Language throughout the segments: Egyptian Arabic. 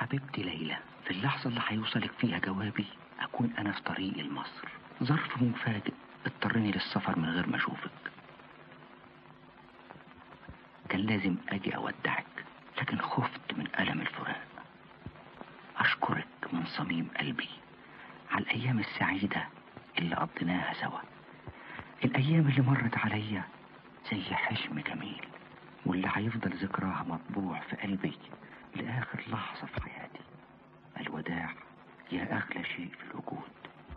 حبيبتي ليلى في اللحظة اللي هيوصلك فيها جوابي أكون أنا في طريقي لمصر ظرف مفاجئ اضطرني للسفر من غير ما أشوفك كان لازم أجي أودعك لكن خفت من ألم الفراق أشكرك من صميم قلبي على الأيام السعيدة اللي قضيناها سوا الأيام اللي مرت عليا زي حلم جميل واللي هيفضل ذكراها مطبوع في قلبي لآخر لحظة في حياتي الوداع يا أغلى شيء في الوجود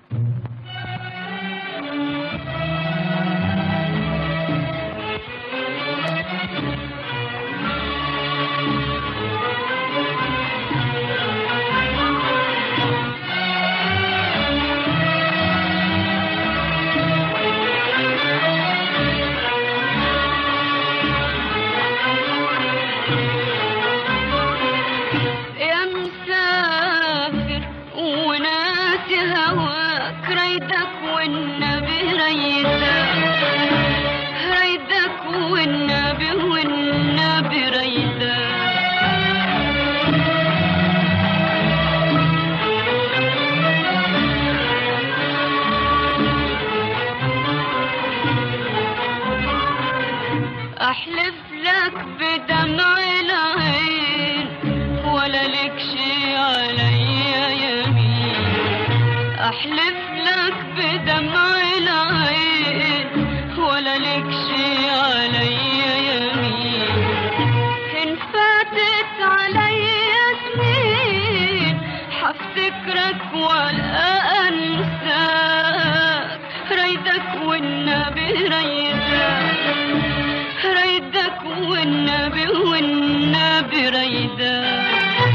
يا مسافر وناسي هواك رايدك والنبي رايدك رايدك والنبي والنبي رايدك احلف لك بدمع العين ولا لك شي عليا يمين احلف لك بدمع العين ولا لك شي عليا يمين ان فاتت عليا سنين حفتكرك ولا انساك رايدك والنبي رايدك رايدك والنبي والنبي رايدك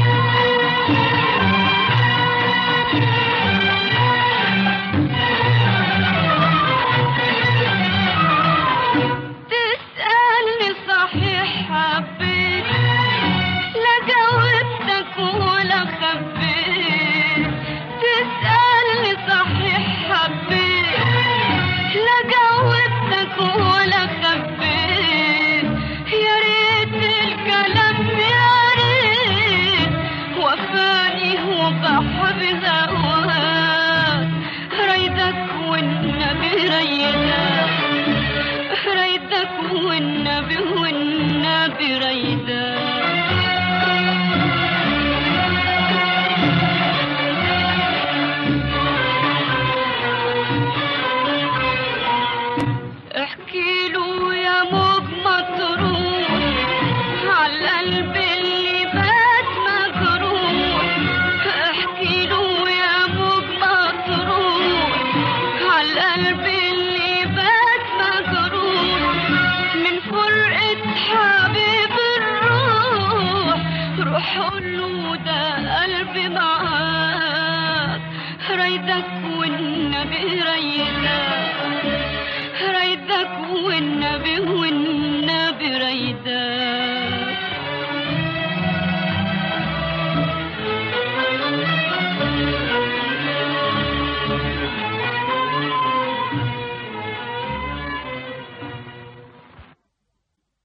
تسألني صحيح حبيت لا جاوبتك ولا خبيت تسألني صحيح حبيت لا جاوبتك ولا خبيت يا ريت الكلام يا ريت وفاني وبحب هواك رايدك والنبي رايدك رايدك والنبي والنبي رايدك احكي له يا موج مطروح على القلب اللي بات مجروح احكي له يا موج مطروح على القلب اللي بات مجروح من فرقة حبيب الروح روح قوله ده قلبي معاك رايدك والنبي رايدك رايدك والنبي